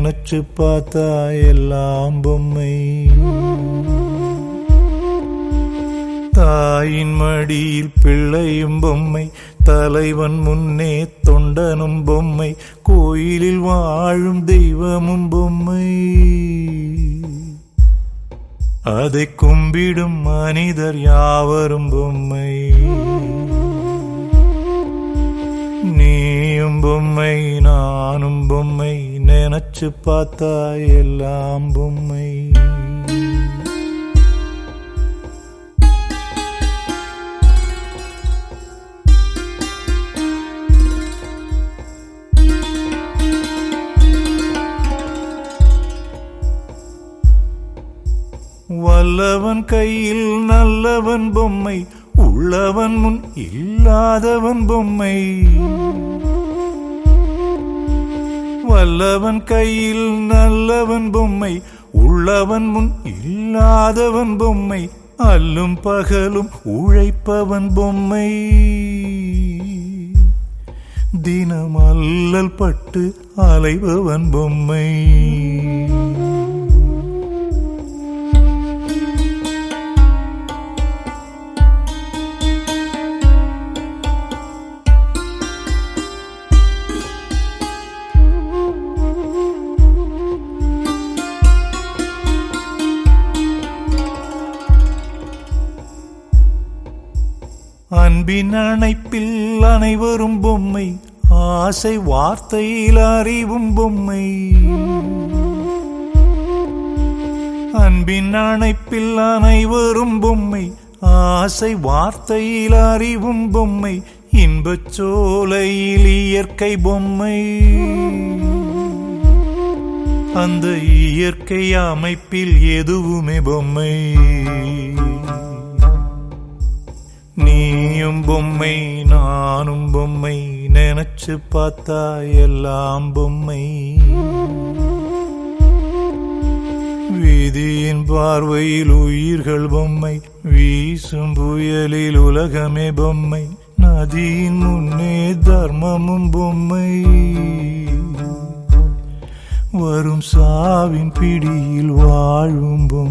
நினைச்சு பார்த்தா எல்லாம் பொம்மை தாயின் மடியில் பிள்ளையும் பொம்மை தலைவன் முன்னே தொண்டனும் பொம்மை கோயிலில் வாழும் தெய்வமும் பொம்மை அதை கும்பிடும் மனிதர் யாவரும் பொம்மை நீயும் பொம்மை நானும் பொம்மை நினைச்சு பார்த்தா எல்லாம் பொம்மை வல்லவன் கையில் நல்லவன் பொம்மை உள்ளவன் முன் இல்லாதவன் பொம்மை வல்லவன் கையில் நல்லவன் பொம்மை உள்ளவன் முன் இல்லாதவன் பொம்மை அல்லும் பகலும் உழைப்பவன் பொம்மை தினம் அல்லல் பட்டு அலைபவன் பொம்மை அன்பின் அணைப்பில் அனைவரும் பொம்மை ஆசை வார்த்தையில் அறிவும் பொம்மை அன்பின் அணைப்பில் அனைவரும் பொம்மை ஆசை வார்த்தையில் அறிவும் பொம்மை இன்பச் சோலையில் இயற்கை பொம்மை அந்த இயற்கை அமைப்பில் எதுவுமே பொம்மை நீயும் பொம்மை நானும் பொம்மை நினைச்சு பார்த்தா எல்லாம் பொம்மை வீதியின் பார்வையில் உயிர்கள் பொம்மை வீசும் புயலில் உலகமே பொம்மை நதியின் முன்னே தர்மமும் பொம்மை வரும் சாவின் பிடியில் வாழும் பொம்மை